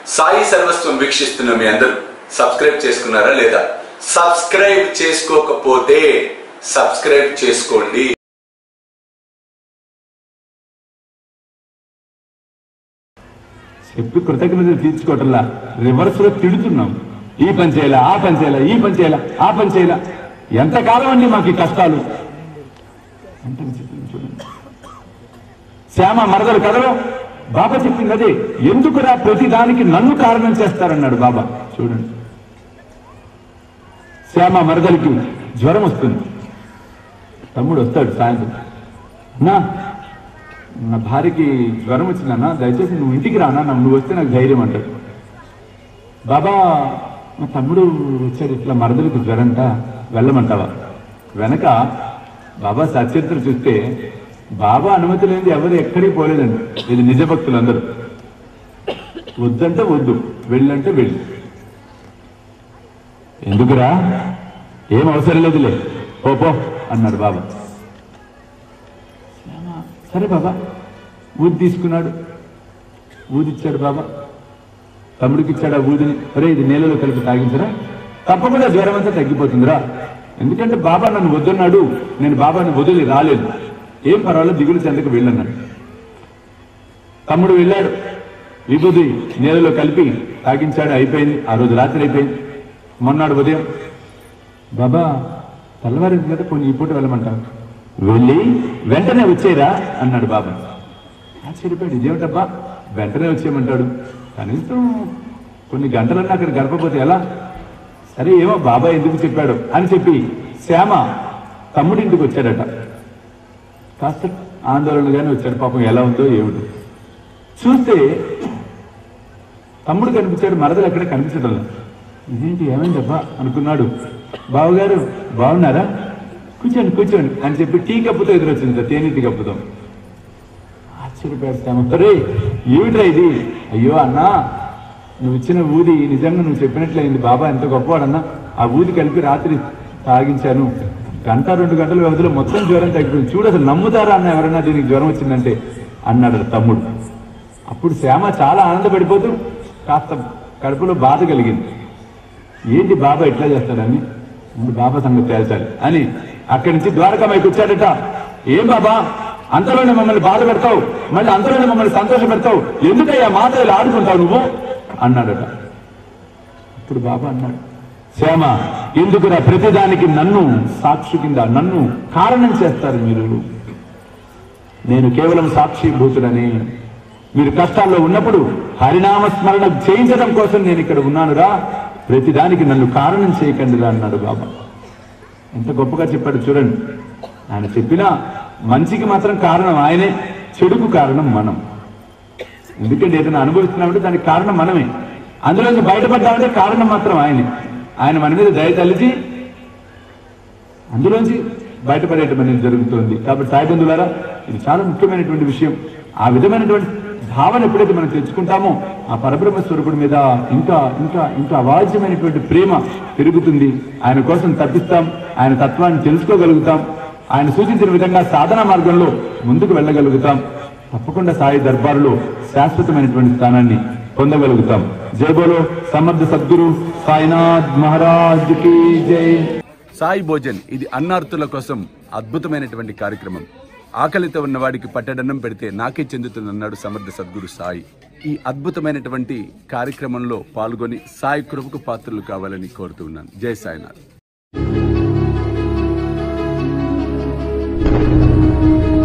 సాయి సర్వస్వం వీక్షిస్తున్న మీ అందరూ సబ్స్క్రైబ్ చేసుకున్నారా లేదా సబ్స్క్రైబ్ చేసుకోకపోతే సబ్స్క్రైబ్ చేసుకోండి చెప్పి కృతజ్ఞతలు తీర్చుకోవటంలా రివర్స్ లో తిడుతున్నాం ఈ పని చేయాలా ఆ పని చేయాలా ఈ పని చేయాలా ఆ పని చేయాలా ఎంతకాలం అండి మాకు ఈ కష్టాలు వెంటనే చెప్పింది చూడండి శ్యామ మరదలు కథలో బాబా చెప్పింది అదే ఎందుకురా ప్రతి దానికి నన్ను కారణం చేస్తారన్నాడు బాబా చూడండి శ్యామ మరదలికి జ్వరం వస్తుంది తమ్ముడు వస్తాడు సాయంత్రం నా నా భార్యకి జ్వరం వచ్చిందన్నా దయచేసి నువ్వు ఇంటికి రానా నా- నువ్వు వస్తే నాకు ధైర్యం అంటాడు బాబా మా తమ్ముడు వచ్చాడు ఇట్లా మరదలకు జ్వరంట వెళ్ళమంటావా వెనక బాబా సచరిత్ర చూస్తే బాబా అనుమతి లేనిది ఎవరు ఎక్కడికి పోలేదండి ఇది నిజ భక్తులందరూ వద్దంటే వద్దు వెళ్ళంటే వెళ్ళి ఎందుకురా ఏం అవసరం లేదులే పో పో అన్నాడు బాబా సరే బాబా ఊది తీసుకున్నాడు ఊది ఇచ్చాడు బాబా తమ్ముడికి ఇచ్చాడు ఆ ఊదిని అరే ఇది నీళ్ళలో కలిపి తాగించరా తప్పకుండా జ్వరం అంతా తగ్గిపోతుందిరా ఎందుకంటే బాబా నన్ను వద్దన్నాడు నేను బాబాని వదిలి రాలేదు ఏం పర్వాలేదు దిగులు చెందకు వెళ్ళన్నాడు తమ్ముడు వెళ్ళాడు విభూది నీళ్ళలో కలిపి తాగించాడు అయిపోయింది ఆ రోజు రాత్రి అయిపోయింది మొన్నాడు ఉదయం బాబా తెల్లవారింది కదా కొన్ని ఈ పూట వెళ్ళమంటావు వెళ్ళి వెంటనే వచ్చేరా అన్నాడు బాబా ఆశ్చర్యపోయాడు ఇదేమిటబ్బా వెంటనే వచ్చేయమంటాడు కనీసం కొన్ని గంటలన్నా అక్కడ గడపపోతే ఎలా సరే ఏమో బాబా ఎందుకు చెప్పాడు అని చెప్పి శ్యామ తమ్ముడింటికి వచ్చాడట కాస్త ఆందోళనగానే వచ్చాడు పాపం ఎలా ఉందో ఏమిటో చూస్తే తమ్ముడు కనిపించాడు మరదలు ఎక్కడ కనిపించడం లేదు. ఇదేంటి ఏమైందబ్బా అనుకున్నాడు బావగారు బాగున్నారా కూర్చోండి కూర్చోండి అని చెప్పి టీ కప్పుతో ఎదురొచ్చింది తేనె టీ కప్పుతో ఆశ్చర్యపేస్తాము అరే ఏమిట్రా ఇది అయ్యో అన్నా నువ్వు ఇచ్చిన ఊది నిజంగా నువ్వు చెప్పినట్లయింది బాబా ఎంత గొప్పవాడన్నా ఆ ఊది కలిపి రాత్రి తాగించాను గంట రెండు గంటల వ్యవధిలో మొత్తం జ్వరం తగ్గిపోయింది చూడు అసలు నమ్ముతారా అన్న ఎవరన్నా దీనికి జ్వరం వచ్చిందంటే అన్నాడు తమ్ముడు అప్పుడు శ్యామ చాలా ఆనందపడిపోతూ కాస్త కడుపులో బాధ కలిగింది ఏంటి బాబా ఇట్లా చేస్తాడని ముందు బాబా సంగతి తేల్చాలి అని అక్కడి నుంచి ద్వారకామైకి వచ్చాడట ఏం బాబా అంతలోనే మమ్మల్ని బాధ పెడతావు మళ్ళీ అంతలోనే మమ్మల్ని సంతోష పెడతావు ఎందుకయ్యా మాతో ఇలా ఆడుకుంటావు నువ్వు అన్నాడట ఇప్పుడు బాబా అన్నాడు శ్యామ ఎందుకురా ప్రతిదానికి నన్ను సాక్షి కింద నన్ను కారణం చేస్తారు మీరు నేను కేవలం సాక్షిభూతుడని మీరు కష్టాల్లో ఉన్నప్పుడు హరినామ స్మరణ చేయించడం కోసం నేను ఇక్కడ ఉన్నానురా ప్రతిదానికి నన్ను కారణం చేయకండిరా అన్నాడు బాబా ఎంత గొప్పగా చెప్పాడు చూడండి ఆయన చెప్పినా మంచికి మాత్రం కారణం ఆయనే చెడుకు కారణం మనం ఎందుకంటే ఏదైనా అనుభవిస్తున్నామంటే దానికి కారణం మనమే అందులోంచి బయటపడ్డామంటే కారణం మాత్రం ఆయనే ఆయన మన మీద దయ తలిచి అందులోంచి బయటపడేయటం అనేది జరుగుతుంది కాబట్టి సాయి బంధువులారా ఇది చాలా ముఖ్యమైనటువంటి విషయం ఆ విధమైనటువంటి భావన ఎప్పుడైతే మనం తెచ్చుకుంటామో ఆ పరబ్రహ్మ స్వరూపుడి మీద ఇంకా ఇంకా ఇంకా అవాజ్యమైనటువంటి ప్రేమ పెరుగుతుంది ఆయన కోసం తప్పిస్తాం ఆయన తత్వాన్ని తెలుసుకోగలుగుతాం ఆయన సూచించిన విధంగా సాధన మార్గంలో ముందుకు వెళ్ళగలుగుతాం తప్పకుండా సాయి దర్బారులో శాశ్వతమైనటువంటి స్థానాన్ని పొందగలుగుతాం జై బోలో సమర్థ సద్గురు సాయినాథ్ మహారాజ్ కి జై సాయి భోజన్ ఇది అన్నార్తుల కోసం అద్భుతమైనటువంటి కార్యక్రమం ఆకలితో ఉన్న వాడికి పట్టడన్నం పెడితే నాకే చెందుతుందన్నాడు సమర్థ సద్గురు సాయి ఈ అద్భుతమైనటువంటి కార్యక్రమంలో పాల్గొని సాయి కృపకు పాత్రలు కావాలని కోరుతున్నాను జై సాయినాథ్